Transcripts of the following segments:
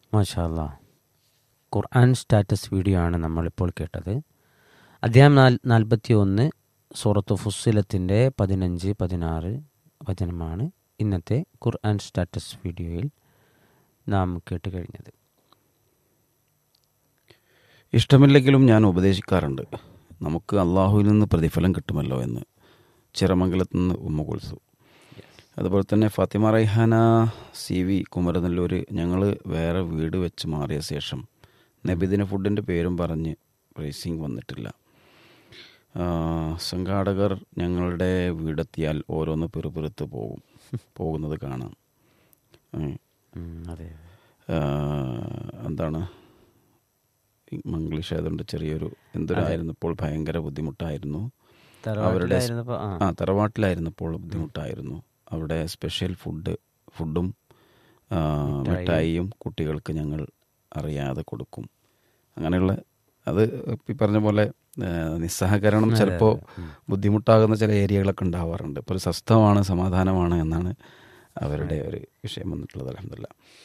മാഷാല്ല ഖുർആൻ status video ആണ് നമ്മളിപ്പോൾ കേട്ടത് അധ്യായം നാൽ നാൽപ്പത്തി ഒന്ന് സൂറത്ത് ഫുസ്സിലത്തിൻ്റെ പതിനഞ്ച് പതിനാറ് വചനമാണ് ഇന്നത്തെ ഖുർആൻ സ്റ്റാറ്റസ് വീഡിയോയിൽ നാം കേട്ട് കഴിഞ്ഞത് ഇഷ്ടമില്ലെങ്കിലും ഞാൻ ഉപദേശിക്കാറുണ്ട് നമുക്ക് അള്ളാഹുവിൽ നിന്ന് പ്രതിഫലം കിട്ടുമല്ലോ എന്ന് ചിറമംഗലത്ത് നിന്ന് ഉമ്മ കുൽസു അതുപോലെ തന്നെ ഫാത്തിമ റൈഹാന സി വി കുമരനെല്ലൂർ ഞങ്ങൾ വേറെ വീട് വെച്ച് മാറിയ ശേഷം നബിദിന ഫുഡിൻ്റെ പേരും പറഞ്ഞ് റേസിംഗ് വന്നിട്ടില്ല ആ, സംഘാടകർ ഞങ്ങളുടെ വീടെത്തിയാൽ ഓരോന്ന് പിറുപിറുത്ത് പോകും പോകുന്നത് കാണാം ഉം. ഉം, അതെ ആ, എന്താണ് മംഗ്ലീഷ് ആയതുകൊണ്ട് ചെറിയൊരു എന്തൊരായിരുന്നപ്പോൾ ഭയങ്കര ബുദ്ധിമുട്ടായിരുന്നു അവരുടെ തറവാട്ടിലായിരുന്നപ്പോൾ ആ ആ തറവാട്ടിലായിരുന്നപ്പോൾ ബുദ്ധിമുട്ടായിരുന്നു അവിടെ സ്പെഷ്യൽ ഫുഡ് ഫുഡും ആ, മിഠായിയും കുട്ടികൾക്ക് ഞങ്ങൾ അറിയാതെ കൊടുക്കും അങ്ങനെയുള്ള അത് ഈ പറഞ്ഞ പോലെ ആ, നിസ്സഹകരണം ചിലപ്പോൾ ബുദ്ധിമുട്ടാകുന്ന ചില ഏരിയകളൊക്കെ ഉണ്ടാവാറുണ്ട് ഇപ്പോൾ ഒരു സ്വസ്ഥമാണ് സമാധാനമാണ് എന്നാണ് അവരുടെ ഒരു വിഷയം വന്നിട്ടുള്ളത് അലഹമില്ല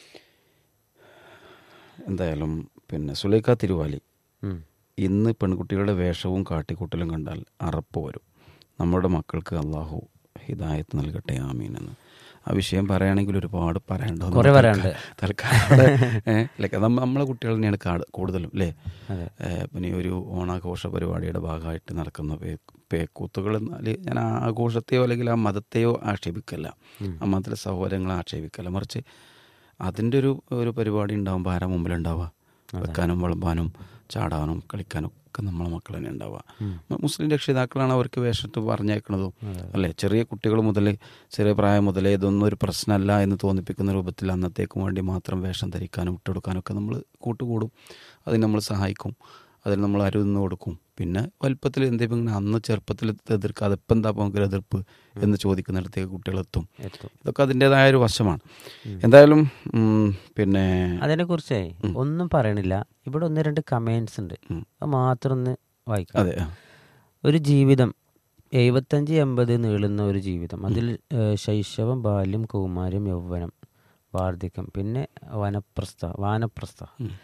എന്തായാലും പിന്നെ സുലൈഖ തിരുവാലി ഉം. ഇന്ന് പെൺകുട്ടികളുടെ വേഷവും കാട്ടിക്കൂട്ടലും കണ്ടാൽ അറപ്പ് വരും നമ്മുടെ മക്കൾക്ക് അള്ളാഹു ഹിദായത്ത് നൽകട്ടെ ആമീൻ എന്ന് ആ വിഷയം പറയുകയാണെങ്കിൽ ഒരുപാട് പറയേണ്ടത് കുറേ പറയാനുണ്ട്. തൽക്കാലം അവിടെ, ഏ, like നമ്മ- നമ്മളെ കുട്ടികൾ തന്നെയാണ് കാട് കൂടുതലും അല്ലേ അതെ ഏ, പിന്നെ ഈ ഒരു ഓണാഘോഷ പരിപാടിയുടെ ഭാഗമായിട്ട് നടക്കുന്ന പേ പേക്കൂത്തുകൾ എന്നാൽ ഞാൻ ആ ആഘോഷത്തെയോ അല്ലെങ്കിൽ ആ മതത്തെയോ ആക്ഷേപിക്കല്ല ആ മതത്തിലെ സഹോദരങ്ങളെ ആക്ഷേപിക്കല്ല മറിച്ച് അതിൻ്റെ ഒരു ഒരു പരിപാടി ഉണ്ടാകുമ്പോൾ ആരാ മുമ്പിലുണ്ടാവുക വെക്കാനും വിളമ്പാനും ചാടാനും കളിക്കാനും ഒക്കെ നമ്മളെ മക്കൾ തന്നെ ഉണ്ടാവുക മ- മുസ്ലിം രക്ഷിതാക്കളാണ് അവർക്ക് വേഷത്ത് പറഞ്ഞേക്കുന്നതും അല്ലേ ചെറിയ കുട്ടികൾ മുതൽ ചെറിയ പ്രായം മുതലേ ഇതൊന്നും ഒരു പ്രശ്നമല്ല എന്ന് തോന്നിപ്പിക്കുന്ന രൂപത്തിൽ അന്നത്തേക്കും വേണ്ടി മാത്രം വേഷം ധരിക്കാനും ഇട്ടെടുക്കാനും ഒക്കെ നമ്മൾ കൂട്ടുകൂടും അതിന് നമ്മൾ സഹായിക്കും അതിന് നമ്മൾ അരുന്ന് കൊടുക്കും പിന്നെ വലുപ്പത്തിൽ എന്തെങ്കിലും ഇങ്ങനെ അന്ന് ചെറുപ്പത്തിൽ എതിർക്കാതെ ഇപ്പം എന്താ നമുക്ക് എതിർപ്പ് എന്ന് ചോദിക്കുന്നിടത്തേക്ക് കുട്ടികളെത്തും എത്തും ഇതൊക്കെ അതിൻ്റെതായ ഒരു വശമാണ് എന്തായാലും ഉം, പിന്നെ അതിനെ കുറിച്ചേ ഒന്നും പറയണില്ല ഇവിടെ ഒന്ന് രണ്ട് കമൻസ് ഉണ്ട് അത് മാത്രം ഒന്ന് വായിക്കാം അതെ ആ. ഒരു ജീവിതം എഴുപത്തഞ്ച് എൺപത് നീളുന്ന ഒരു ജീവിതം അതിൽ ഏഹ്, ശൈശവം ബാല്യം കൗമാരം യൗവനം വാർദ്ധക്യം പിന്നെ വനപ്രസ്ഥ വാനപ്രസ്ഥ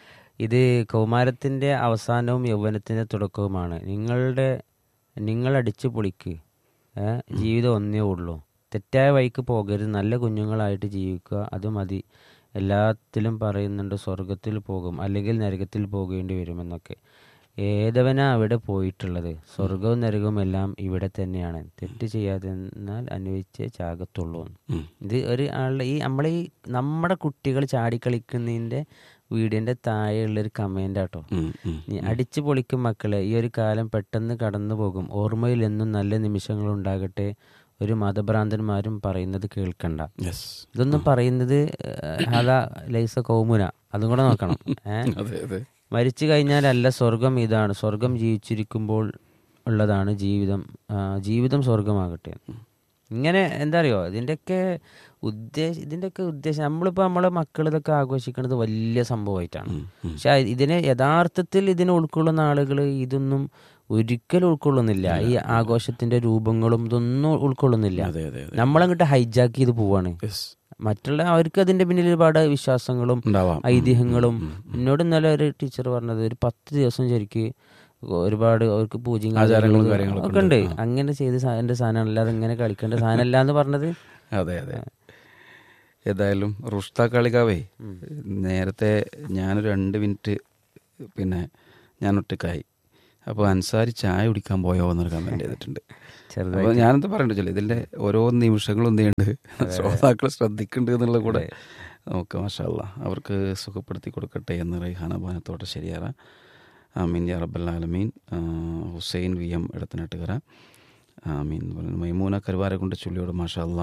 ഇത് കൗമാരത്തിൻ്റെ അവസാനവും യൗവനത്തിൻ്റെ തുടക്കവുമാണ് നിങ്ങളുടെ നിങ്ങൾ അടിച്ചു പൊളിക്ക് ഏ, ജീവിതം ഒന്നേ ഉള്ളൂ തെറ്റായ വഴിക്ക് പോകരുത് നല്ല കുഞ്ഞുങ്ങളായിട്ട് ജീവിക്കുക അത് മതി എല്ലാത്തിലും പറയുന്നുണ്ട് സ്വർഗത്തിൽ പോകും അല്ലെങ്കിൽ നരകത്തിൽ പോകേണ്ടി വരുമെന്നൊക്കെ ഏതവനാ അവിടെ പോയിട്ടുള്ളത് സ്വർഗവും നരകവും എല്ലാം ഇവിടെ തന്നെയാണ് തെറ്റ് ചെയ്യാതെന്നാൽ അനുഭവിച്ചേ ചാകത്തുള്ളൂ എന്ന്. ഉം. ഇത് ഒരു ആളുടെ ഈ നമ്മളെ ഈ നമ്മുടെ കുട്ടികൾ ചാടിക്കളിക്കുന്നതിൻ്റെ വീടിൻ്റെ താഴെയുള്ളൊരു കമൻ്റ് ആട്ടോ ഉം, ഉം. നീ അടിച്ചു പൊളിക്കും മക്കളെ ഈ ഒരു കാലം പെട്ടെന്ന് കടന്നു പോകും ഓർമ്മയിൽ എന്നും നല്ല നിമിഷങ്ങൾ ഉണ്ടാകട്ടെ ഒരു മതഭ്രാന്തന്മാരും പറയുന്നത് കേൾക്കണ്ട യെസ് ഇതൊന്നും പറയുന്നത് ഏഹ്, ഹദാ ലൈസ കൗമുന അതും കൂടെ നോക്കണം ഏഹ് അതെ അതെ മരിച്ചു കഴിഞ്ഞാലല്ല സ്വർഗം ഇതാണ് സ്വർഗം ജീവിച്ചിരിക്കുമ്പോൾ ഉള്ളതാണ് ജീവിതം ആ, ജീവിതം സ്വർഗമാകട്ടെ ഇങ്ങനെ എന്താ അറിയോ ഇതിൻ്റെയൊക്കെ ഉദ്ദേശ ഇതിൻ്റെയൊക്കെ ഉദ്ദേശം നമ്മളിപ്പോൾ നമ്മളെ മക്കൾ ഇതൊക്കെ ആഘോഷിക്കുന്നത് വലിയ സംഭവമായിട്ടാണ് പക്ഷെ ഇതിനെ യഥാർത്ഥത്തിൽ ഇതിനെ ഉൾക്കൊള്ളുന്ന ആളുകൾ ഇതൊന്നും ഒരിക്കലും ഉൾക്കൊള്ളുന്നില്ല ഈ ആഘോഷത്തിന്റെ രൂപങ്ങളും ഇതൊന്നും ഉൾക്കൊള്ളുന്നില്ല അതെ അതെ അതെ നമ്മളങ്ങോട്ട് ഹൈജാക്ക് ചെയ്ത് പോവാണ് യെസ് മറ്റുള്ള അവർക്ക് അതിന്റെ പിന്നിൽ ഒരുപാട് വിശ്വാസങ്ങളും ഉണ്ടാവാം ഐതിഹ്യങ്ങളും എന്നോട് ഇന്നലെ ഒരു ടീച്ചർ പറഞ്ഞത് ഒരു പത്ത് ദിവസം ശരിക്ക് ഒരുപാട് അവർക്ക് പൂജയും ആചാരങ്ങളും കാര്യങ്ങളും കാര്യങ്ങളൊക്കെ ഒക്കെ ഉണ്ട് അങ്ങനെ ചെയ്ത് സാ- എന്റെ സാധനം അല്ലാതെ ഇങ്ങനെ കളിക്കേണ്ട സാധനമല്ല എന്ന് പറഞ്ഞത് അതെ അതെ ഏതായാലും റുഷ്ത കളികാവേ നേരത്തെ ഞാനൊരു രണ്ട് മിനിറ്റ് പിന്നെ ഞാൻ ഒറ്റക്കായി അപ്പോൾ അൻസാരി ചായ കുടിക്കാൻ പോയോ എന്നൊരു കമൻറ്റ് ചെയ്തിട്ടുണ്ട് ചെറുതായി അപ്പോൾ ഞാനെന്താ പറയണ്ട വെച്ചാൽ ഇതിൻ്റെ ഓരോ നിമിഷങ്ങളും എന്ത് ചെയ്യുന്നുണ്ട് ശ്രോതാക്കൾ ശ്രദ്ധിക്കുന്നുണ്ട് എന്നുള്ളത് കൂടെ നമുക്ക് മാഷല്ല അവർക്ക് സുഖപ്പെടുത്തി കൊടുക്കട്ടെ എന്ന് റൈഹാന ബാനത്തോടെ ശരിയാറ ആമീൻ യാ റബ്ബൽ ആലമീൻ ആ, ഹുസൈൻ വി എം ഇടത്തനാട്ടുകര ആമീൻ എന്ന് പറയുന്നു മൈമൂന കരുവാരെ കൊണ്ട് ചുള്ളിയോട് മാഷല്ല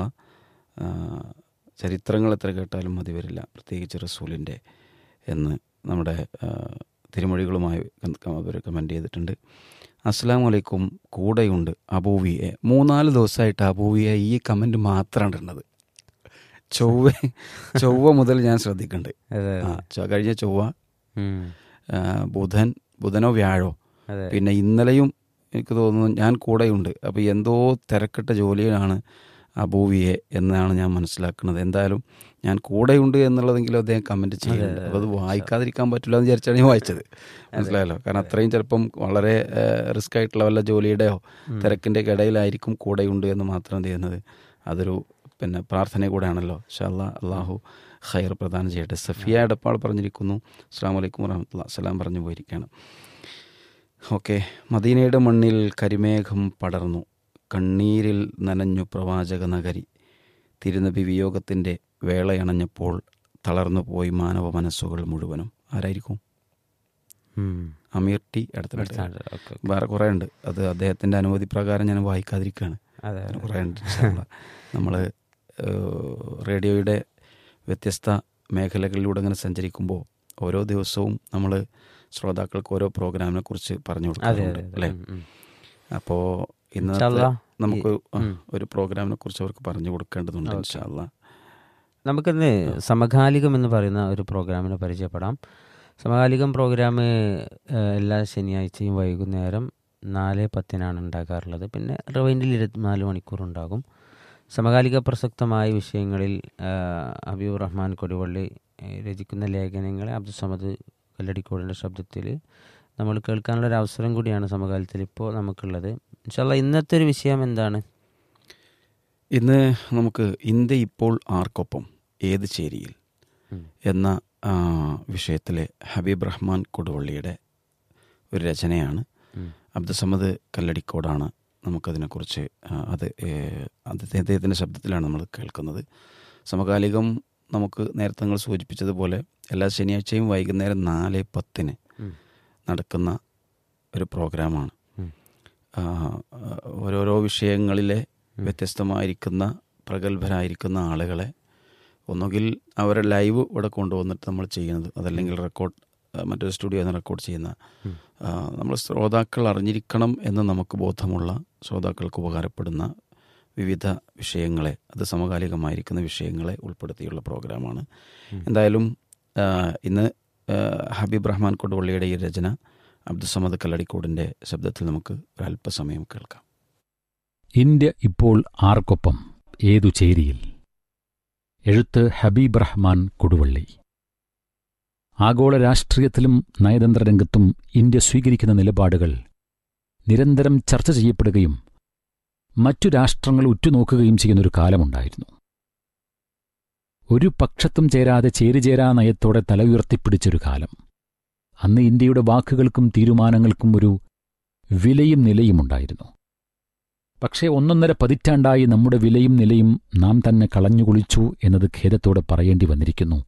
ചരിത്രങ്ങൾ എത്ര കേട്ടാലും മതി വരില്ല പ്രത്യേകിച്ച് റസൂലിൻ്റെ എന്ന് നമ്മുടെ ആ, തിരുമൊഴികളുമായി അവർ കമൻറ്റ് ചെയ്തിട്ടുണ്ട് അസ്സാം വലൈക്കും കൂടെയുണ്ട് അബൂവിയെ മൂന്നാല് ദിവസമായിട്ട് അബൂവിയെ ഈ കമൻറ്റ് മാത്രമാണ് ഇടുന്നത് ചൊവ്വ ചൊവ്വ മുതൽ ഞാൻ ശ്രദ്ധിക്കുന്നുണ്ട് അതെ ആ ചൊ- കഴിഞ്ഞ ചൊവ്വ ഉം. ആ, ബുധൻ ബുധനോ വ്യാഴോ അതെ പിന്നെ ഇന്നലെയും എനിക്ക് തോന്നുന്നു ഞാൻ കൂടെയുണ്ട് അപ്പോൾ എന്തോ തിരക്കിട്ട ജോലിയിലാണ് അബൂവിയെ എന്നാണ് ഞാൻ മനസ്സിലാക്കുന്നത് എന്തായാലും ഞാൻ കൂടെയുണ്ട് എന്നുള്ളതെങ്കിലും അദ്ദേഹം കമൻറ്റ് ചെയ്യുന്നുണ്ട് അപ്പോൾ അത് വായിക്കാതിരിക്കാൻ പറ്റില്ല എന്ന് വിചാരിച്ചാണ് ഞാൻ വായിച്ചത് മനസ്സിലായല്ലോ കാരണം അത്രയും ചിലപ്പം വളരെ റിസ്ക് ആയിട്ടുള്ള വല്ല ജോലിയുടെയോ തിരക്കിൻ്റെ ഇടയിലായിരിക്കും കൂടെയുണ്ട് എന്ന് മാത്രം എന്ത് ചെയ്യുന്നത് അതൊരു പിന്നെ പ്രാർത്ഥന കൂടെയാണല്ലോ ഷല്ല അള്ളാഹു ഖൈർ പ്രദാനം ചെയ്യട്ടെ സഫിയ എടപ്പാൾ പറഞ്ഞിരിക്കുന്നു അസ്സാം വലൈക്കും വറഹമത്തുള്ള സലാം പറഞ്ഞു പോയിരിക്കുകയാണ് ഓക്കെ മദീനയുടെ മണ്ണിൽ കരിമേഘം പടർന്നു കണ്ണീരിൽ നനഞ്ഞു പ്രവാചക നഗരി തിരുനബി വിയോഗത്തിൻ്റെ വേളയണഞ്ഞപ്പോൾ തളർന്നു പോയി മാനവ മനസ്സുകൾ മുഴുവനും ആരായിരിക്കും ഉം. അമീർ ടി അടുത്ത ഓക്കെ വേറെ കുറേ ഉണ്ട് അത് അദ്ദേഹത്തിൻ്റെ അനുമതി പ്രകാരം ഞാൻ വായിക്കാതിരിക്കുകയാണ് അതെ അങ്ങനെ കുറേ ഉണ്ട് നമ്മൾ റേഡിയോയുടെ വ്യത്യസ്ത മേഖലകളിലൂടെ അങ്ങനെ സഞ്ചരിക്കുമ്പോൾ ഓരോ ദിവസവും നമ്മൾ ശ്രോതാക്കൾക്ക് ഓരോ പ്രോഗ്രാമിനെ കുറിച്ച് പറഞ്ഞു അതെ കൊടുക്കാറുണ്ട് അതെ അല്ലേ ഉം, ഉം. അപ്പോൾ ഇന്നത്തെ ഇൻഷാല്ലാ. നമുക്ക് ആ, ഉം. ഒരു പ്രോഗ്രാമിനെ കുറിച്ച് അവർക്ക് പറഞ്ഞു കൊടുക്കേണ്ടതുണ്ട് ഇൻഷാല്ല നമുക്കിന്ന് സമകാലികം എന്ന് പറയുന്ന ഒരു പ്രോഗ്രാമിനെ പരിചയപ്പെടാം സമകാലികം പ്രോഗ്രാം ഏഹ്, എല്ലാ ശനിയാഴ്ചയും വൈകുന്നേരം നാല് പത്തിനാണ് ഉണ്ടാകാറുള്ളത് പിന്നെ റിവൈൻഡിൽ ഇരുപത്തിനാല് മണിക്കൂർ ഉണ്ടാകും സമകാലിക പ്രസക്തമായ വിഷയങ്ങളിൽ ഏഹ്, ഹബീബ് റഹ്മാൻ കൊടിവള്ളി ഏഹ്, രചിക്കുന്ന ലേഖനങ്ങളെ അബ്ദുസമദ് കല്ലടിക്കോടിൻ്റെ ശബ്ദത്തിൽ നമ്മൾ കേൾക്കാനുള്ള ഒരു അവസരം കൂടിയാണ് സമകാലത്തിൽ ഇപ്പോൾ നമുക്കുള്ളത് ഇൻഷാല്ല ഇന്നത്തെ ഒരു വിഷയം എന്താണ് ഇന്ന് നമുക്ക് ഇന്ത്യ ഇപ്പോൾ ആർക്കൊപ്പം ഏത് ചേരിയിൽ ഉം. എന്ന ആ, വിഷയത്തിലെ ഹബീബ് റഹ്മാൻ കൊടുവള്ളിയുടെ ഒരു രചനയാണ് ഉം. അബ്ദുസമദ് കല്ലടിക്കോടാണ് നമുക്കതിനെക്കുറിച്ച് ആ, അത് ഏ, അദ്ദേഹത്തെ- അദ്ദേഹത്തിൻ്റെ ശബ്ദത്തിലാണ് നമ്മൾ കേൾക്കുന്നത് സമകാലികം നമുക്ക് നേരത്തെ നിങ്ങൾ സൂചിപ്പിച്ചതുപോലെ എല്ലാ ശനിയാഴ്ചയും വൈകുന്നേരം നാല് പത്തിന് ഉം. നടക്കുന്ന ഒരു പ്രോഗ്രാമാണ് ഉം. ആ, ഓരോരോ വിഷയങ്ങളിലെ വ്യത്യസ്തമായിരിക്കുന്ന പ്രഗത്ഭരായിരിക്കുന്ന ആളുകളെ ഒന്നുകിൽ അവരെ ലൈവ് ഇവിടെ കൊണ്ടുവന്നിട്ട് നമ്മൾ ചെയ്യുന്നത് അതല്ലെങ്കിൽ റെക്കോർഡ് ആ, മറ്റൊരു സ്റ്റുഡിയോ നിന്ന് റെക്കോർഡ് ചെയ്യുന്ന ഉം. ആ, നമ്മൾ ശ്രോതാക്കൾ അറിഞ്ഞിരിക്കണം എന്ന് നമുക്ക് ബോധമുള്ള ശ്രോതാക്കൾക്ക് ഉപകാരപ്പെടുന്ന വിവിധ വിഷയങ്ങളെ അത് സമകാലികമായിരിക്കുന്ന വിഷയങ്ങളെ ഉൾപ്പെടുത്തിയുള്ള പ്രോഗ്രാമാണ് എന്തായാലും ആ, ഇന്ന് ആ, ഹബീബ് റഹ്മാൻ കൊടുവള്ളിയുടെ ഈ രചന അബ്ദുസമദ് കല്ലടിക്കോടിൻ്റെ ശബ്ദത്തിൽ നമുക്ക് ഒരല്പസമയം കേൾക്കാം ഇന്ത്യ ഇപ്പോൾ ആർക്കൊപ്പം ഏതു ചേരിയിൽ എഴുത്ത് ഹബീബ് റഹ്മാൻ കൊടുവള്ളി ആഗോള രാഷ്ട്രീയത്തിലും നയതന്ത്ര രംഗത്തും ഇന്ത്യ സ്വീകരിക്കുന്ന നിലപാടുകൾ നിരന്തരം ചർച്ച ചെയ്യപ്പെടുകയും മറ്റു രാഷ്ട്രങ്ങൾ ഉറ്റുനോക്കുകയും ചെയ്യുന്നൊരു കാലമുണ്ടായിരുന്നു ഒരു പക്ഷത്തും ചേരാതെ ചേരിചേരാ നയത്തോടെ തല ഉയർത്തിപ്പിടിച്ചൊരു കാലം അന്ന് ഇന്ത്യയുടെ വാക്കുകൾക്കും തീരുമാനങ്ങൾക്കും ഒരു വിലയും നിലയുമുണ്ടായിരുന്നു പക്ഷേ ഒന്നൊന്നര പതിറ്റാണ്ടായി നമ്മുടെ വിലയും നിലയും നാം തന്നെ കളഞ്ഞുകുളിച്ചു എന്നത് ഖേദത്തോടെ പറയേണ്ടി വന്നിരിക്കുന്നു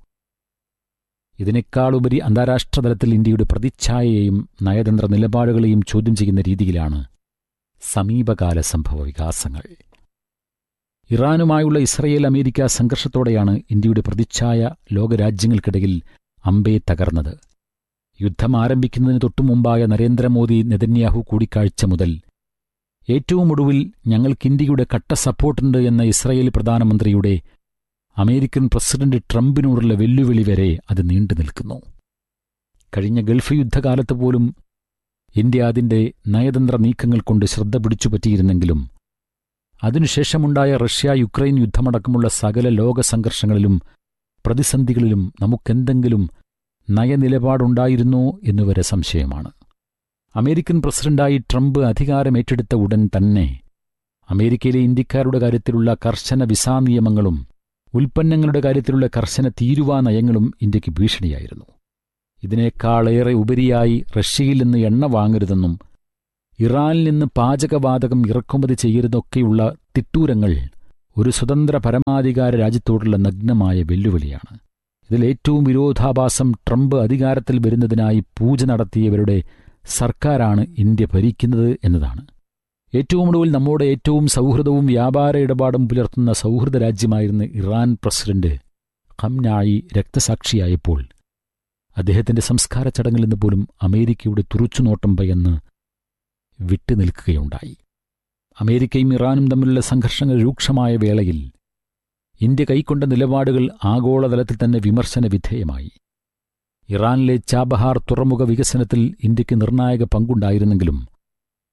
ഇതിനേക്കാളുപരി അന്താരാഷ്ട്ര തലത്തിൽ ഇന്ത്യയുടെ പ്രതിച്ഛായയെയും നയതന്ത്ര നിലപാടുകളെയും ചോദ്യം ചെയ്യുന്ന രീതിയിലാണ് സമീപകാല സംഭവ വികാസങ്ങൾ ഇറാനുമായുള്ള ഇസ്രയേൽ അമേരിക്ക സംഘർഷത്തോടെയാണ് ഇന്ത്യയുടെ പ്രതിച്ഛായ ലോകരാജ്യങ്ങൾക്കിടയിൽ അമ്പേ തകർന്നത് യുദ്ധം ആരംഭിക്കുന്നതിന് തൊട്ടുമുമ്പായ നരേന്ദ്രമോദി നെതന്യാഹു കൂടിക്കാഴ്ച മുതൽ ഏറ്റവും ഒടുവിൽ ഞങ്ങൾക്ക് ഇന്ത്യയുടെ കട്ട സപ്പോർട്ടുണ്ട് എന്ന ഇസ്രായേൽ പ്രധാനമന്ത്രിയുടെ അമേരിക്കൻ പ്രസിഡന്റ് ട്രംപിനോടുള്ള വെല്ലുവിളി വരെ അത് നീണ്ടു നിൽക്കുന്നു കഴിഞ്ഞ ഗൾഫ് യുദ്ധകാലത്ത് പോലും ഇന്ത്യ അതിന്റെ നയതന്ത്ര നീക്കങ്ങൾ കൊണ്ട് ശ്രദ്ധ പിടിച്ചുപറ്റിയിരുന്നെങ്കിലും അതിനുശേഷമുണ്ടായ റഷ്യ യുക്രൈൻ യുദ്ധമടക്കമുള്ള സകല ലോക സംഘർഷങ്ങളിലും പ്രതിസന്ധികളിലും നമുക്കെന്തെങ്കിലും നയനിലപാടുണ്ടായിരുന്നോ എന്നുവരെ സംശയമാണ് അമേരിക്കൻ പ്രസിഡന്റായി ട്രംപ് അധികാരമേറ്റെടുത്ത ഉടൻ തന്നെ അമേരിക്കയിലെ ഇന്ത്യക്കാരുടെ കാര്യത്തിലുള്ള കർശന വിസാ നിയമങ്ങളും ഉൽപ്പന്നങ്ങളുടെ കാര്യത്തിലുള്ള കർശന തീരുവാ നയങ്ങളും ഇന്ത്യക്ക് ഭീഷണിയായിരുന്നു ഇതിനേക്കാളേറെ ഉപരിയായി റഷ്യയിൽ നിന്ന് എണ്ണ വാങ്ങരുതെന്നും ഇറാനിൽ നിന്ന് പാചകവാതകം ഇറക്കുമതി ചെയ്യരുതൊക്കെയുള്ള തിട്ടൂരങ്ങൾ ഒരു സ്വതന്ത്ര പരമാധികാര രാജ്യത്തോടുള്ള നഗ്നമായ വെല്ലുവിളിയാണ് ഇതിലേറ്റവും വിരോധാഭാസം ട്രംപ് അധികാരത്തിൽ വരുന്നതിനായി പൂജ നടത്തിയവരുടെ സർക്കാരാണ് ഇന്ത്യ ഭരിക്കുന്നത് എന്നതാണ് ഏറ്റവും ഒടുവിൽ നമ്മോട് ഏറ്റവും സൗഹൃദവും വ്യാപാര ഇടപാടും പുലർത്തുന്ന സൗഹൃദ രാജ്യമായിരുന്ന ഇറാൻ പ്രസിഡന്റ് ഖംനായി രക്തസാക്ഷിയായപ്പോൾ അദ്ദേഹത്തിന്റെ സംസ്കാര ചടങ്ങിൽ നിന്ന് പോലും അമേരിക്കയുടെ തുറച്ചുനോട്ടം ഭയന്ന് വിട്ടുനിൽക്കുകയുണ്ടായി അമേരിക്കയും ഇറാനും തമ്മിലുള്ള സംഘർഷങ്ങൾ രൂക്ഷമായ വേളയിൽ ഇന്ത്യ കൈക്കൊണ്ട നിലപാടുകൾ ആഗോളതലത്തിൽ തന്നെ വിമർശന വിധേയമായി ഇറാനിലെ ചാബഹാർ തുറമുഖ വികസനത്തിൽ ഇന്ത്യക്ക് നിർണായക പങ്കുണ്ടായിരുന്നെങ്കിലും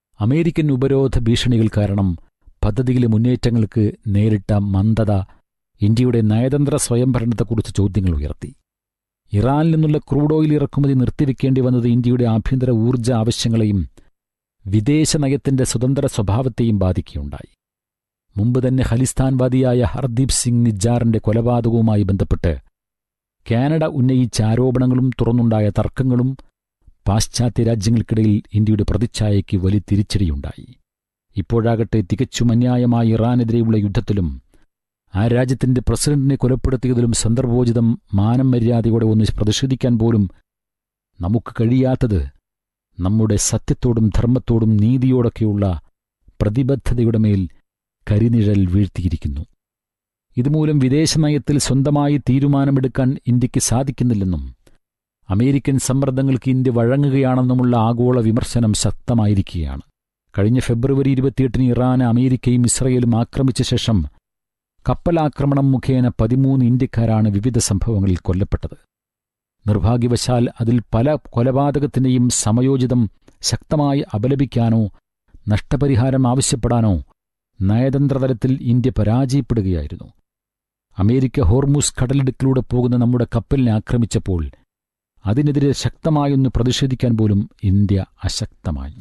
അമേരിക്കൻ ഉപരോധ ഭീഷണികൾ കാരണം പദ്ധതിയിലെ മുന്നേറ്റങ്ങൾക്ക് നേരിട്ട മന്ദത ഇന്ത്യയുടെ നയതന്ത്ര സ്വയംഭരണത്തെക്കുറിച്ച് ചോദ്യങ്ങൾ ഉയർത്തി ഇറാനിൽ നിന്നുള്ള ക്രൂഡ് ഓയിൽ ഇറക്കുമതി നിർത്തിവെക്കേണ്ടി വന്നത് ഇന്ത്യയുടെ ആഭ്യന്തര ഊർജ്ജ ആവശ്യങ്ങളെയും വിദേശ നയത്തിന്റെ സ്വതന്ത്ര സ്വഭാവത്തെയും ബാധിക്കുകയുണ്ടായി മുമ്പ് തന്നെ ഖലിസ്ഥാൻവാദിയായ ഹർദീപ് സിംഗ് നിജാറിന്റെ കൊലപാതകവുമായി ബന്ധപ്പെട്ട് കാനഡ ഉന്നയിച്ച ആരോപണങ്ങളും തുറന്നുണ്ടായ തർക്കങ്ങളും പാശ്ചാത്യ രാജ്യങ്ങൾക്കിടയിൽ ഇന്ത്യയുടെ പ്രതിച്ഛായയ്ക്ക് വലിയ തിരിച്ചടിയുണ്ടായി ഇപ്പോഴാകട്ടെ തികച്ചും അന്യായമായ ഇറാനെതിരെയുള്ള യുദ്ധത്തിലും ആ രാജ്യത്തിന്റെ പ്രസിഡന്റിനെ കൊലപ്പെടുത്തിയതിലും സന്ദർഭോചിതം മാനം മര്യാദയോടെ ഒന്ന് പ്രതിഷേധിക്കാൻ പോലും നമുക്ക് കഴിയാത്തത് നമ്മുടെ സത്യത്തോടും ധർമ്മത്തോടും നീതിയോടൊക്കെയുള്ള പ്രതിബദ്ധതയുടെ മേൽ കരിനിഴൽ വീഴ്ത്തിയിരിക്കുന്നു ഇതുമൂലം വിദേശനയത്തിൽ സ്വന്തമായി തീരുമാനമെടുക്കാൻ ഇന്ത്യക്ക് സാധിക്കുന്നില്ലെന്നും അമേരിക്കൻ സമ്മർദ്ദങ്ങൾക്ക് ഇന്ത്യ വഴങ്ങുകയാണെന്നുമുള്ള ആഗോള വിമർശനം ശക്തമായിരിക്കുകയാണ് കഴിഞ്ഞ ഫെബ്രുവരി ഇരുപത്തിയെട്ടിന് ഇറാൻ അമേരിക്കയും ഇസ്രയേലും ആക്രമിച്ച ശേഷം കപ്പലാക്രമണം മുഖേന പതിമൂന്ന് ഇന്ത്യക്കാരാണ് വിവിധ സംഭവങ്ങളിൽ കൊല്ലപ്പെട്ടത് നിർഭാഗ്യവശാൽ അതിൽ പല കൊലപാതകത്തിനെയും സമയോചിതം ശക്തമായി അപലപിക്കാനോ നഷ്ടപരിഹാരം ആവശ്യപ്പെടാനോ നയതന്ത്രതലത്തിൽ ഇന്ത്യ പരാജയപ്പെടുകയായിരുന്നു അമേരിക്ക ഹോർമൂസ് കടലിടുക്കിലൂടെ പോകുന്ന നമ്മുടെ കപ്പലിനെ ആക്രമിച്ചപ്പോൾ അതിനെതിരെ ശക്തമായൊന്ന് പ്രതിഷേധിക്കാൻ പോലും ഇന്ത്യ അശക്തമായി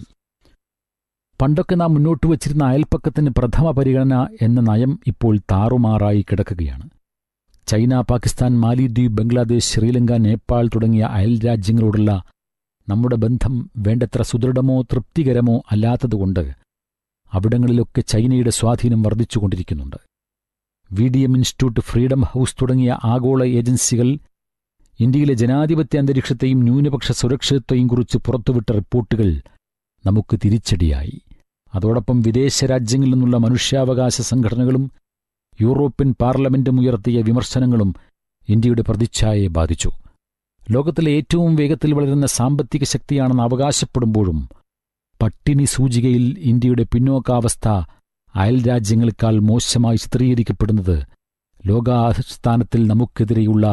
പണ്ടൊക്കെ നാം മുന്നോട്ട് വച്ചിരുന്ന അയൽപ്പക്കത്തിന് പ്രഥമ പരിഗണന എന്ന നയം ഇപ്പോൾ താറുമാറായി കിടക്കുകയാണ് ചൈന പാകിസ്ഥാൻ മാലിദ്വീപ് ബംഗ്ലാദേശ് ശ്രീലങ്ക നേപ്പാൾ തുടങ്ങിയ അയൽ രാജ്യങ്ങളോടുള്ള നമ്മുടെ ബന്ധം വേണ്ടത്ര സുദൃഢമോ തൃപ്തികരമോ അല്ലാത്തതുകൊണ്ട് അവിടങ്ങളിലൊക്കെ ചൈനയുടെ സ്വാധീനം വർദ്ധിച്ചുകൊണ്ടിരിക്കുന്നുണ്ട് V D M institute freedom house തുടങ്ങിയ ആഗോള ഏജൻസികൾ ഇന്ത്യയിലെ ജനാധിപത്യ അന്തരീക്ഷത്തെയും ന്യൂനപക്ഷ സുരക്ഷിതത്വയും കുറിച്ച് പുറത്തുവിട്ട റിപ്പോർട്ടുകൾ നമുക്ക് തിരിച്ചടിയായി അതോടൊപ്പം വിദേശ രാജ്യങ്ങളിൽ നിന്നുള്ള മനുഷ്യാവകാശ സംഘടനകളും യൂറോപ്യൻ പാർലമെന്റും ഉയർത്തിയ വിമർശനങ്ങളും ഇന്ത്യയുടെ പ്രതിച്ഛായയെ ബാധിച്ചു ലോകത്തിലെ ഏറ്റവും വേഗത്തിൽ വളരുന്ന സാമ്പത്തിക ശക്തിയാണെന്ന് അവകാശപ്പെടുമ്പോഴും പട്ടിണി സൂചികയിൽ ഇന്ത്യയുടെ പിന്നോക്കാവസ്ഥ അയൽ രാജ്യങ്ങളെക്കാൾ മോശമായി ചിത്രീകരിക്കപ്പെടുന്നത് ലോകാസ്ഥാനത്തിൽ നമുക്കെതിരെയുള്ള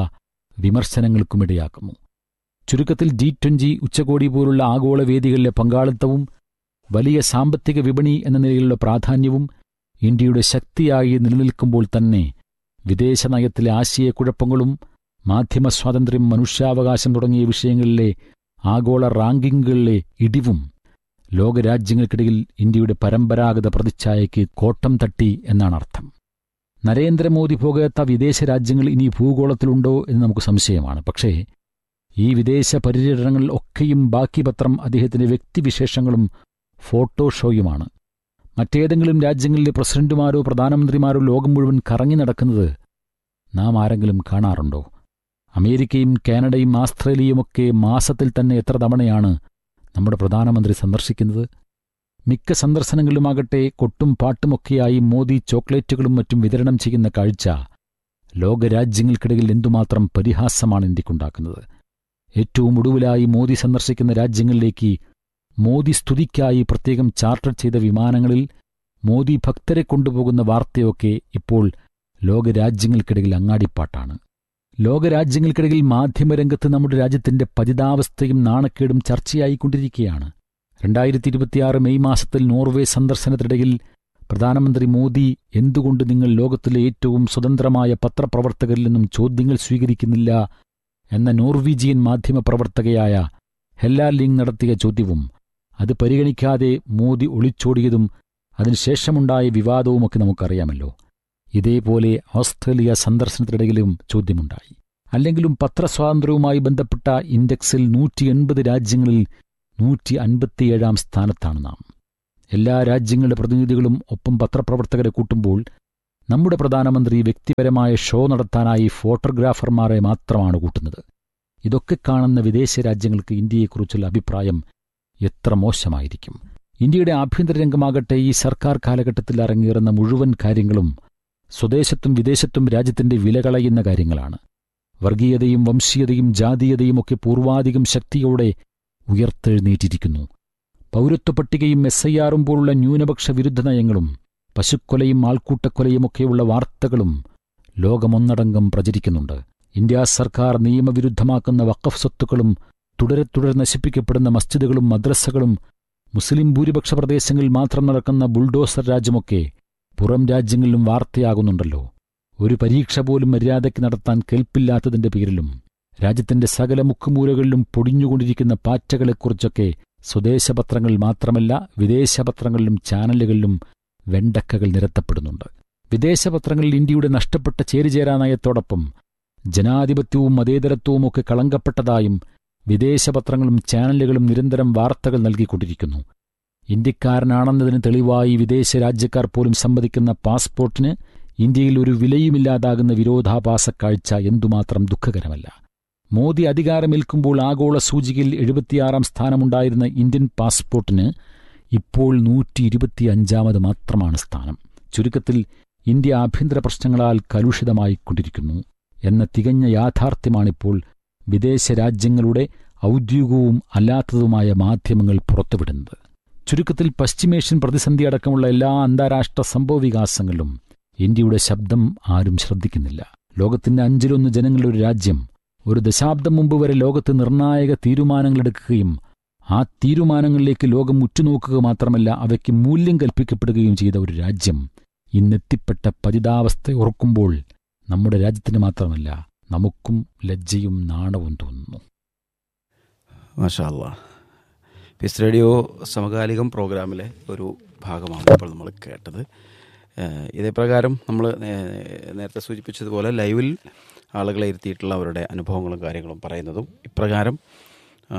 വിമർശനങ്ങൾക്കുമിടയാക്കുന്നു ചുരുക്കത്തിൽ ജി ട്വന്റി ഉച്ചകോടി പോലുള്ള ആഗോള വേദികളിലെ പങ്കാളിത്തവും വലിയ സാമ്പത്തിക വിപണി എന്ന നിലയിലുള്ള പ്രാധാന്യവും ഇന്ത്യയുടെ ശക്തിയായി നിലനിൽക്കുമ്പോൾ തന്നെ വിദേശ നയത്തിലെ ആശയക്കുഴപ്പങ്ങളും മാധ്യമസ്വാതന്ത്ര്യം മനുഷ്യാവകാശം തുടങ്ങിയ വിഷയങ്ങളിലെ ആഗോള റാങ്കിങ്ങുകളിലെ ഇടിവും ലോകരാജ്യങ്ങൾക്കിടയിൽ ഇന്ത്യയുടെ പരമ്പരാഗത പ്രതിച്ഛായയ്ക്ക് കോട്ടം തട്ടി എന്നാണ് അർത്ഥം നരേന്ദ്രമോദി പോകാത്ത വിദേശ രാജ്യങ്ങൾ ഇനി ഭൂഗോളത്തിലുണ്ടോ എന്ന് നമുക്ക് സംശയമാണ് പക്ഷേ ഈ വിദേശ പര്യടനങ്ങൾ ഒക്കെയും ബാക്കി പത്രം അദ്ദേഹത്തിന്റെ വ്യക്തിവിശേഷങ്ങളും ഫോട്ടോ ഷോയുമാണ് മറ്റേതെങ്കിലും രാജ്യങ്ങളിലെ പ്രസിഡന്റുമാരോ പ്രധാനമന്ത്രിമാരോ ലോകം മുഴുവൻ കറങ്ങി നടക്കുന്നത് നാം ആരെങ്കിലും കാണാറുണ്ടോ അമേരിക്കയും കാനഡയും ആസ്ട്രേലിയയുമൊക്കെ മാസത്തിൽ തന്നെ എത്ര തവണയാണ് നമ്മുടെ പ്രധാനമന്ത്രി സന്ദർശിക്കുന്നത് മിക്ക സന്ദർശനങ്ങളിലുമാകട്ടെ കൊട്ടും പാട്ടുമൊക്കെയായി മോദി ചോക്ലേറ്റുകളും മറ്റും വിതരണം ചെയ്യുന്ന കാഴ്ച ലോകരാജ്യങ്ങൾക്കിടയിൽ എന്തുമാത്രം പരിഹാസമാണ് ഇന്ത്യക്കുണ്ടാക്കുന്നത് ഏറ്റവും ഒടുവിലായി മോദി സന്ദർശിക്കുന്ന രാജ്യങ്ങളിലേക്ക് മോദി സ്തുതിക്കായി പ്രത്യേകം ചാർട്ടർ ചെയ്ത വിമാനങ്ങളിൽ മോദി ഭക്തരെ കൊണ്ടുപോകുന്ന വാർത്തയൊക്കെ ഇപ്പോൾ ലോകരാജ്യങ്ങൾക്കിടയിൽ അങ്ങാടിപ്പാട്ടാണ് ലോകരാജ്യങ്ങൾക്കിടയിൽ മാധ്യമരംഗത്ത് നമ്മുടെ രാജ്യത്തിന്റെ പതിതാവസ്ഥയും നാണക്കേടും ചർച്ചയായിക്കൊണ്ടിരിക്കുകയാണ് രണ്ടായിരത്തി ഇരുപത്തിയാറ് മെയ് മാസത്തിൽ നോർവേ സന്ദർശനത്തിനിടയിൽ പ്രധാനമന്ത്രി മോദി എന്തുകൊണ്ട് നിങ്ങൾ ലോകത്തിലെ ഏറ്റവും സ്വതന്ത്രമായ പത്രപ്രവർത്തകരിൽ നിന്നും ചോദ്യങ്ങൾ സ്വീകരിക്കുന്നില്ല എന്ന നോർവീജിയൻ മാധ്യമപ്രവർത്തകയായ ഹെല്ല ലിങ് നടത്തിയ ചോദ്യവും അത് പരിഗണിക്കാതെ മോദി ഒളിച്ചോടിയതും അതിനുശേഷമുണ്ടായ വിവാദവുമൊക്കെ നമുക്കറിയാമല്ലോ ഇതേപോലെ ഓസ്ട്രേലിയ സന്ദർശനത്തിനിടയിലും ചോദ്യമുണ്ടായി അല്ലെങ്കിലും പത്രസ്വാതന്ത്ര്യവുമായി ബന്ധപ്പെട്ട ഇൻഡെക്സിൽ നൂറ്റി എൺപത് രാജ്യങ്ങളിൽ നൂറ്റി അൻപത്തിയേഴാം സ്ഥാനത്താണ് നാം എല്ലാ രാജ്യങ്ങളുടെ പ്രതിനിധികളും ഒപ്പം പത്രപ്രവർത്തകരെ കൂട്ടുമ്പോൾ നമ്മുടെ പ്രധാനമന്ത്രി വ്യക്തിപരമായ ഷോ നടത്താനായി ഫോട്ടോഗ്രാഫർമാരെ മാത്രമാണ് കൂട്ടുന്നത് ഇതൊക്കെ കാണുന്ന വിദേശ രാജ്യങ്ങൾക്ക് ഇന്ത്യയെക്കുറിച്ചുള്ള അഭിപ്രായം എത്ര മോശമായിരിക്കും ഇന്ത്യയുടെ ആഭ്യന്തര രംഗമാകട്ടെ ഈ സർക്കാർ കാലഘട്ടത്തിൽ അരങ്ങേറുന്ന മുഴുവൻ കാര്യങ്ങളും സ്വദേശത്തും വിദേശത്തും രാജ്യത്തിന്റെ വിലകളയുന്ന കാര്യങ്ങളാണ് വർഗീയതയും വംശീയതയും ജാതീയതയും ഒക്കെ പൂർവാധികം ശക്തിയോടെ ഉയർത്തെഴുന്നേറ്റിരിക്കുന്നു പൗരത്വ പട്ടികയും എസ് ഐ ആറും പോലുള്ള ന്യൂനപക്ഷ വിരുദ്ധ നയങ്ങളും പശുക്കൊലയും ആൾക്കൂട്ടക്കൊലയുമൊക്കെയുള്ള വാർത്തകളും ലോകമൊന്നടങ്കം പ്രചരിക്കുന്നുണ്ട് ഇന്ത്യ സർക്കാർ നിയമവിരുദ്ധമാക്കുന്ന വഖഫ് സ്വത്തുക്കളും തുടരെ തുടരെ നശിപ്പിക്കപ്പെടുന്ന മസ്ജിദുകളും മദ്രസകളും മുസ്ലിം ഭൂരിപക്ഷ പ്രദേശങ്ങളിൽ മാത്രം നടക്കുന്ന ബുൾഡോസർ രാജ്യമൊക്കെ പുറം രാജ്യങ്ങളിലും വാർത്തയാകുന്നുണ്ടല്ലോ ഒരു പരീക്ഷ പോലും മര്യാദയ്ക്ക് നടത്താൻ കേൾപ്പില്ലാത്തതിന്റെ പേരിലും രാജ്യത്തിന്റെ സകല മുക്കുമൂലകളിലും പൊടിഞ്ഞുകൊണ്ടിരിക്കുന്ന പാറ്റകളെക്കുറിച്ചൊക്കെ സ്വദേശപത്രങ്ങളിൽ മാത്രമല്ല വിദേശപത്രങ്ങളിലും ചാനലുകളിലും വെണ്ടക്കകൾ നിരത്തപ്പെടുന്നുണ്ട് വിദേശപത്രങ്ങളിൽ ഇന്ത്യയുടെ നഷ്ടപ്പെട്ട ചേരിചേരാ നയത്തോടൊപ്പം ജനാധിപത്യവും മതേതരത്വവുമൊക്കെ കളങ്കപ്പെട്ടതായും വിദേശപത്രങ്ങളും ചാനലുകളും നിരന്തരം വാർത്തകൾ നൽകിക്കൊണ്ടിരിക്കുന്നു ഇന്ത്യക്കാരനാണെന്നതിന് തെളിവായി വിദേശ രാജ്യക്കാർ പോലും സമ്മതിക്കുന്ന പാസ്പോർട്ടിന് ഇന്ത്യയിൽ ഒരു വിലയുമില്ലാതാകുന്ന വിരോധാഭാസ കാഴ്ച എന്തുമാത്രം ദുഃഖകരമല്ല മോദി അധികാരമേൽക്കുമ്പോൾ ആഗോള സൂചികയിൽ എഴുപത്തിയാറാം സ്ഥാനമുണ്ടായിരുന്ന ഇന്ത്യൻ പാസ്പോർട്ടിന് ഇപ്പോൾ നൂറ്റി ഇരുപത്തിയഞ്ചാമത് മാത്രമാണ് സ്ഥാനം ചുരുക്കത്തിൽ ഇന്ത്യ ആഭ്യന്തര പ്രശ്നങ്ങളാൽ കലുഷിതമായിക്കൊണ്ടിരിക്കുന്നു എന്ന തികഞ്ഞ യാഥാർത്ഥ്യമാണിപ്പോൾ വിദേശ രാജ്യങ്ങളുടെ ഔദ്യോഗികവും അല്ലാത്തതുമായ മാധ്യമങ്ങൾ പുറത്തുവിടുന്നത് ചുരുക്കത്തിൽ പശ്ചിമേഷ്യൻ പ്രതിസന്ധി അടക്കമുള്ള എല്ലാ അന്താരാഷ്ട്ര സംഭവവികാസങ്ങളിലും ഇന്ത്യയുടെ ശബ്ദം ആരും ശ്രദ്ധിക്കുന്നില്ല ലോകത്തിന്റെ അഞ്ചിലൊന്ന് ജനങ്ങളുടെ ഒരു രാജ്യം ഒരു ദശാബ്ദം മുമ്പ് വരെ ലോകത്ത് നിർണായക തീരുമാനങ്ങളെടുക്കുകയും ആ തീരുമാനങ്ങളിലേക്ക് ലോകം ഉറ്റുനോക്കുക മാത്രമല്ല അവയ്ക്ക് മൂല്യം കൽപ്പിക്കപ്പെടുകയും ചെയ്ത ഒരു രാജ്യം ഇന്നെത്തിപ്പെട്ട പതിതാവസ്ഥ ഓർക്കുമ്പോൾ നമ്മുടെ രാജ്യത്തിന് മാത്രമല്ല നമുക്കും ലജ്ജയും നാണവും തോന്നുന്നു മാഷാല്ല പീസ് റേഡിയോ സമകാലികം പ്രോഗ്രാമിലെ ഒരു ഭാഗമാണ് ഇപ്പോൾ നമ്മൾ കേട്ടത് ഏഹ് ഇതേ പ്രകാരം നമ്മൾ നേരത്തെ സൂചിപ്പിച്ചതുപോലെ ലൈവിൽ ആളുകളെ ഇരുത്തിയിട്ടുള്ള അവരുടെ അനുഭവങ്ങളും കാര്യങ്ങളും പറയുന്നതും ഇപ്രകാരം ആ,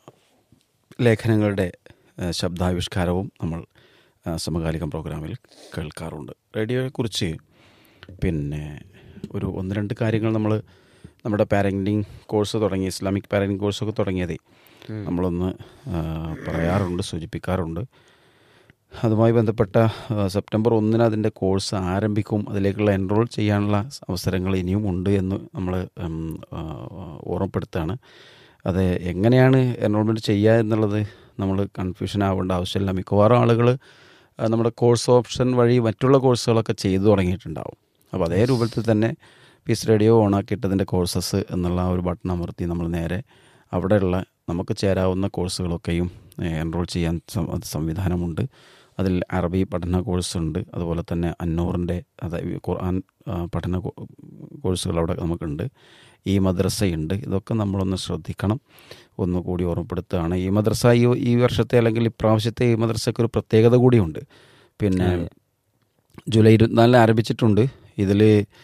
ലേഖനങ്ങളുടെ ആ, ശബ്ദാവിഷ്കാരവും നമ്മൾ ആ, സമകാലികം പ്രോഗ്രാമിൽ കേൾക്കാറുണ്ട് റേഡിയോയെക്കുറിച്ച് പിന്നെ ഒരു ഒന്ന് രണ്ട് കാര്യങ്ങൾ നമ്മൾ നമ്മുടെ പാരൻറ്റിങ് കോഴ്സ് തുടങ്ങി ഇസ്ലാമിക് പാരൻറ്റിങ് കോഴ്സൊക്കെ തുടങ്ങിയതേ നമ്മളൊന്ന് ആ, പറയാറുണ്ട് സൂചിപ്പിക്കാറുണ്ട് അതുമായി ബന്ധപ്പെട്ട ആ, സെപ്റ്റംബർ ഒന്നിന് അതിൻ്റെ കോഴ്സ് ആരംഭിക്കും അതിലേക്കുള്ള എൻറോൾ ചെയ്യാനുള്ള അവസരങ്ങൾ ഇനിയും ഉണ്ട് എന്ന് നമ്മൾ ഉം, ആ, ഓർമ്മപ്പെടുത്തുകയാണ് അത് എങ്ങനെയാണ് എൻറോൾമെൻറ്റ് ചെയ്യുക എന്നുള്ളത് നമ്മൾ കൺഫ്യൂഷൻ ആവേണ്ട ആവശ്യമില്ല മിക്കവാറും ആളുകൾ നമ്മുടെ കോഴ്സ് ഓപ്ഷൻ വഴി മറ്റുള്ള കോഴ്സുകളൊക്കെ ചെയ്തു തുടങ്ങിയിട്ടുണ്ടാവും അപ്പോൾ അതേ രൂപത്തിൽ തന്നെ പീസ് റേഡിയോ ഓണാക്കിയിട്ടതിൻ്റെ കോഴ്സസ് എന്നുള്ള ആ ഒരു ബട്ടൺ അമർത്തി നമ്മൾ നേരെ അവിടെയുള്ള നമുക്ക് ചേരാവുന്ന കോഴ്സുകളൊക്കെയും എൻറോൾ ചെയ്യാൻ സം- അത് സംവിധാനമുണ്ട് അതിൽ അറബി പഠന കോഴ്സ് ഉണ്ട് അതുപോലെ തന്നെ അന്നൂറിൻ്റെ അതായത് ഖുർആൻ ആ, പഠന കോ- കോഴ്സുകൾ അവിടെ നമുക്കുണ്ട് ഈ മദ്രസയുണ്ട് ഇതൊക്കെ നമ്മളൊന്ന് ശ്രദ്ധിക്കണം ഒന്നുകൂടി ഓർമ്മപ്പെടുത്തുകയാണ് ഈ മദ്രസ ഈ ഈ വർഷത്തെ അല്ലെങ്കിൽ ഇപ്രാവശ്യത്തെ ഈ മദ്രസയ്ക്ക് ഒരു പ്രത്യേകത കൂടിയുണ്ട് പിന്നെ ജൂലൈ ഇരുപത്തിനാലിന് ആരംഭിച്ചിട്ടുണ്ട് ഇതിൽ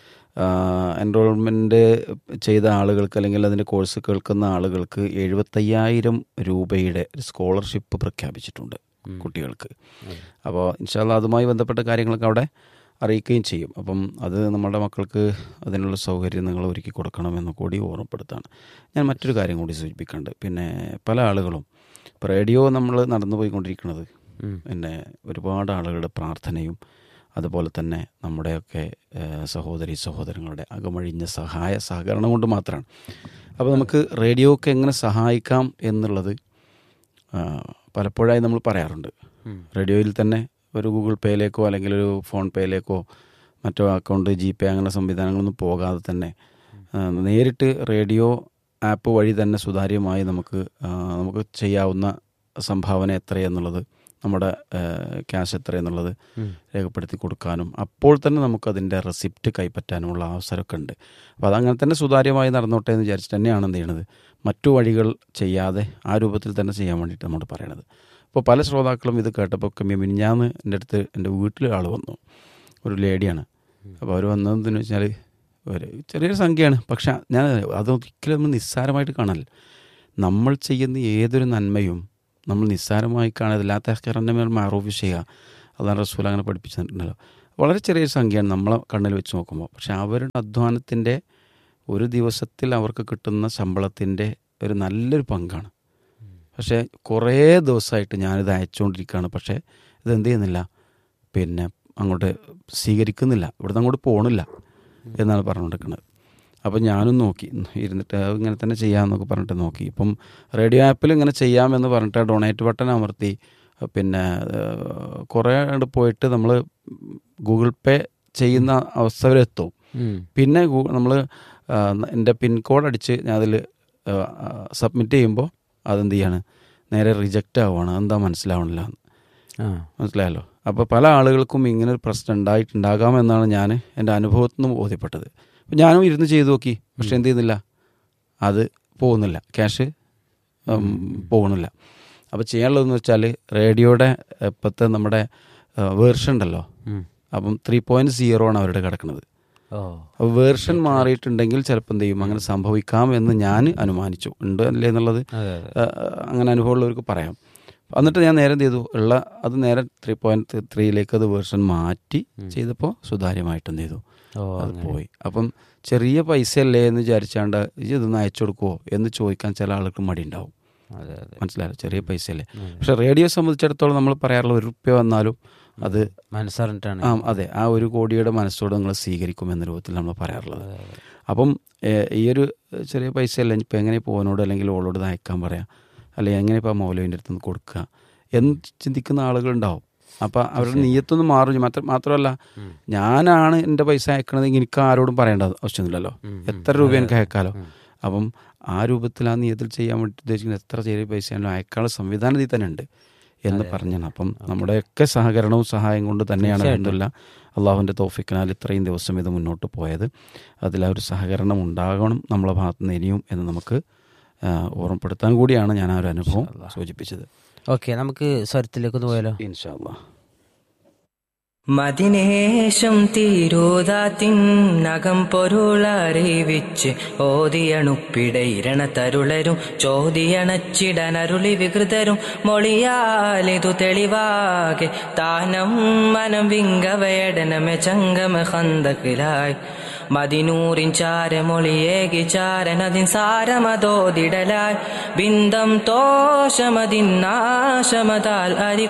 എൻറോൾമെൻറ്റ് ചെയ്ത ആളുകൾക്ക് അല്ലെങ്കിൽ അതിൻ്റെ കോഴ്സ് കേൾക്കുന്ന ആളുകൾക്ക് എഴുപത്തയ്യായിരം രൂപയുടെ ഒരു സ്കോളർഷിപ്പ് പ്രഖ്യാപിച്ചിട്ടുണ്ട് കുട്ടികൾക്ക് അപ്പോൾ ഇൻഷാല്ല അതുമായി ബന്ധപ്പെട്ട കാര്യങ്ങളൊക്കെ അവിടെ അറിയിക്കുകയും ചെയ്യും അപ്പം അത് നമ്മുടെ മക്കൾക്ക് അതിനുള്ള സൗകര്യം നിങ്ങൾ ഒരുക്കി കൊടുക്കണമെന്ന് കൂടി ഓർമ്മപ്പെടുത്താണ് ഞാൻ മറ്റൊരു കാര്യം കൂടി സൂചിപ്പിക്കുന്നുണ്ട് പിന്നെ പല ആളുകളും ഇപ്പോൾ റേഡിയോ നമ്മൾ നടന്നു പോയിക്കൊണ്ടിരിക്കുന്നത് പിന്നെ ഒരുപാട് ആളുകളുടെ പ്രാർത്ഥനയും അതുപോലെ തന്നെ നമ്മുടെയൊക്കെ ഏഹ്, സഹോദരി സഹോദരങ്ങളുടെ അകമഴിഞ്ഞ സഹായ സഹകരണം കൊണ്ട് മാത്രമാണ് അപ്പോൾ നമുക്ക് റേഡിയോക്ക് എങ്ങനെ സഹായിക്കാം എന്നുള്ളത് ആ, പലപ്പോഴായി നമ്മൾ പറയാറുണ്ട് റേഡിയോയിൽ തന്നെ ഒരു ഗൂഗിൾ പേയിലേക്കോ അല്ലെങ്കിൽ ഒരു ഫോൺ പേയിലേക്കോ മറ്റോ അക്കൗണ്ട് ജി പേ അങ്ങനെ സംവിധാനങ്ങളൊന്നും പോകാതെ തന്നെ ആ, നേരിട്ട് റേഡിയോ ആപ്പ് വഴി തന്നെ സുതാര്യമായി നമുക്ക് ആ, നമുക്ക് ചെയ്യാവുന്ന സംഭാവന എത്രയെന്നുള്ളത് നമ്മുടെ ക്യാഷ് എത്രയെന്നുള്ളത് രേഖപ്പെടുത്തി കൊടുക്കാനും അപ്പോൾ തന്നെ നമുക്കതിൻ്റെ റെസിപ്റ്റ് കൈപ്പറ്റാനുമുള്ള അവസരമൊക്കെ ഉണ്ട് അപ്പോൾ അതങ്ങനെ തന്നെ സുതാര്യമായി നടന്നോട്ടെ എന്ന് വിചാരിച്ചിട്ട് തന്നെയാണ് എന്ത് ചെയ്യണത് മറ്റു വഴികൾ ചെയ്യാതെ ആ രൂപത്തിൽ തന്നെ ചെയ്യാൻ വേണ്ടിയിട്ട് നമ്മൾ പറയണത് അപ്പോൾ പല ശ്രോതാക്കളും ഇത് കേട്ടപ്പോൾ ഒക്കെ മിനിഞ്ഞാന്ന് എൻ്റെ അടുത്ത് എൻ്റെ വീട്ടിൽ ആൾ വന്നു ഒരു ലേഡിയാണ് അപ്പോൾ അവർ വന്നതെന്ന് വെച്ചാൽ ഒരു ചെറിയൊരു സംഖ്യയാണ് പക്ഷെ ഞാൻ അതൊരിക്കലും നമ്മൾ നിസ്സാരമായിട്ട് കാണാൻ നമ്മൾ ചെയ്യുന്ന ഏതൊരു നന്മയും നമ്മൾ നിസ്സാരമായി കാണാതില്ലാത്ത കറൻ്റെ മേൽ മാറൂഫ് ചെയ്യുക അതാണ് റസൂൽ അങ്ങനെ പഠിപ്പിച്ചിട്ടുണ്ടല്ലോ വളരെ ചെറിയൊരു സംഖ്യയാണ് നമ്മളെ കണ്ണിൽ വെച്ച് നോക്കുമ്പോൾ പക്ഷെ അവരുടെ അധ്വാനത്തിൻ്റെ ഒരു ദിവസത്തിൽ അവർക്ക് കിട്ടുന്ന ശമ്പളത്തിൻ്റെ ഒരു നല്ലൊരു പങ്കാണ് പക്ഷേ കുറേ ദിവസമായിട്ട് ഞാനിത് അയച്ചുകൊണ്ടിരിക്കുകയാണ് പക്ഷേ ഇതെന്ത് ചെയ്യുന്നില്ല പിന്നെ അങ്ങോട്ട് സ്വീകരിക്കുന്നില്ല ഇവിടുന്ന് അങ്ങോട്ട് പോകണില്ല എന്നാണ് പറഞ്ഞുകൊണ്ടിരിക്കുന്നത് അപ്പം ഞാനും നോക്കി ഇരുന്നിട്ട് അത് ഇങ്ങനെ തന്നെ ചെയ്യാമെന്നൊക്കെ പറഞ്ഞിട്ട് നോക്കി ഇപ്പം റേഡിയോ ആപ്പിൽ ഇങ്ങനെ ചെയ്യാമെന്ന് പറഞ്ഞിട്ട് ഡൊണേറ്റ് ബട്ടൺ അമർത്തി പിന്നെ ഏഹ്, കുറേ അങ്ങോട്ട് പോയിട്ട് നമ്മൾ ഗൂഗിൾ പേ ചെയ്യുന്ന അവസ്ഥ വരെ എത്തും പിന്നെ നമ്മൾ എൻ്റെ പിൻകോഡ് അടിച്ച് ഞാൻ അതിൽ സബ്മിറ്റ് ചെയ്യുമ്പോൾ അതെന്ത് ചെയ്യാണ് നേരെ റിജക്റ്റ് ആവുകയാണ് എന്താ മനസ്സിലാവണില്ല ആ മനസ്സിലായല്ലോ അപ്പോൾ പല ആളുകൾക്കും ഇങ്ങനെ ഒരു പ്രശ്നം ഉണ്ടായിട്ടുണ്ടാകാമെന്നാണ് ഞാൻ എൻ്റെ അനുഭവത്തിൽ നിന്ന് ബോധ്യപ്പെട്ടത് അപ്പം ഞാനും ഇരുന്ന് ചെയ്തു നോക്കി പക്ഷെ എന്ത് ചെയ്യുന്നില്ല അത് പോകുന്നില്ല ക്യാഷ് പോകുന്നില്ല അപ്പോൾ ചെയ്യാനുള്ളതെന്ന് വെച്ചാൽ റേഡിയോയുടെ ഇപ്പോഴത്തെ നമ്മുടെ വേർഷൻ ഉണ്ടല്ലോ ഉം. അപ്പം ത്രീ പോയിൻറ്റ് സീറോ ആണ് അവരുടെ കിടക്കുന്നത് ഓ അപ്പോൾ വേർഷൻ മാറിയിട്ടുണ്ടെങ്കിൽ ചിലപ്പോൾ എന്ത് ചെയ്യും അങ്ങനെ സംഭവിക്കാം എന്ന് ഞാൻ അനുമാനിച്ചു ഉണ്ട് അല്ലേ എന്നുള്ളത് അതെ അതെ ആ, അങ്ങനെ അനുഭവമുള്ളവർക്ക് പറയാം എന്നിട്ട് ഞാൻ നേരെ എന്ത് ചെയ്തു ഉള്ള അത് നേരെ ത്രീ പോയിന്റ് ത്രീയിലേക്ക് അത് വേർഷൻ മാറ്റി ചെയ്തപ്പോൾ സുതാര്യമായിട്ട് എന്ത് ചെയ്തു ഓ അത് അങ്ങനെ പോയി അപ്പം ചെറിയ പൈസ അല്ലേ എന്ന് വിചാരിച്ചാണ്ട് ഇത് ഇതൊന്ന് അയച്ചു കൊടുക്കുമോ എന്ന് ചോദിക്കാൻ ചില ആൾക്ക് മടി ഉണ്ടാവും അതെ അതെ മനസ്സിലായോ ചെറിയ പൈസ അല്ലേ പക്ഷെ റേഡിയോ സംബന്ധിച്ചിടത്തോളം നമ്മൾ പറയാറുള്ള ഒരു റുപ്യ വന്നാലും അത് മനസ്സറിഞ്ഞിട്ടാണ് ആ അതെ ആ ഒരു കോടിയുടെ മനസ്സോടെ നിങ്ങൾ സ്വീകരിക്കും എന്ന രൂപത്തിൽ നമ്മൾ പറയാറുള്ളത് അപ്പം ഏഹ്, ഈ ഒരു ചെറിയ പൈസ അല്ല ഇപ്പം എങ്ങനെ ഇപ്പോൾ ഓനോട് അല്ലെങ്കിൽ ഓളോട് ഇത് അയക്കാൻ പറയാം അല്ലെങ്കിൽ എങ്ങനെ ഇപ്പോൾ മൗലവിൻ്റെ അടുത്ത് നിന്ന് കൊടുക്കുക എന്ന് ചിന്തിക്കുന്ന ആളുകളുണ്ടാവും അപ്പം അവരുടെ നീയത്തൊന്നും മാറും മാത്രം മാത്രമല്ല ഞാനാണ് എൻ്റെ പൈസ അയക്കണതെങ്കിൽ എനിക്ക് ആരോടും പറയേണ്ട ആവശ്യമൊന്നുമില്ലല്ലോ എത്ര രൂപ എനിക്ക് അയക്കാലോ അപ്പം ആ രൂപത്തിൽ ആ നീയത്തിൽ ചെയ്യാൻ വേണ്ടി ഉദ്ദേശിക്കുന്ന എത്ര ചെറിയ പൈസയാണല്ലോ അയക്കാനുള്ള സംവിധാനം ഇതിൽ തന്നെ ഉണ്ട് എന്ന് പറഞ്ഞാണ് അപ്പം നമ്മുടെയൊക്കെ സഹകരണവും സഹായം കൊണ്ട് തന്നെയാണ് അലഹമില്ല അള്ളാഹുവിൻ്റെ തോഫിക്കിനാൽ ഇത്രയും ദിവസം ഇത് മുന്നോട്ട് പോയത് അതിൽ ആ ഒരു സഹകരണം ഉണ്ടാകണം നമ്മളെ ഭാഗത്ത് നിന്ന് ഇനിയും എന്ന് നമുക്ക് ആ, ഓർമ്മപ്പെടുത്താൻ കൂടിയാണ് ഞാൻ ആ ഒരു അനുഭവം സൂചിപ്പിച്ചത് ഓക്കെ നമുക്ക് സ്വരത്തിലേക്കൊന്ന് പോയാലോ ഇൻഷാല്ലാ മതിനേശം തീരോധാത്തിനകം പൊരുളറിവിച്ച് ഓതിയണുപ്പിടയിരണ തരുളരും ചോദിയണച്ചിടനരുളി വികൃതരും മൊളിയാലിതു തെളിവാകെ താനം മനം വിങ്കവേടനമെ ചങ്കമ ഹന്തക്കിലായി മതിനൂറിൻ ചാരമൊളിയേകി ചാരനതിൻ സാരമതോതിടലായി ബിന്ദം തോഷമതിൻ നാശമതാൽ അരി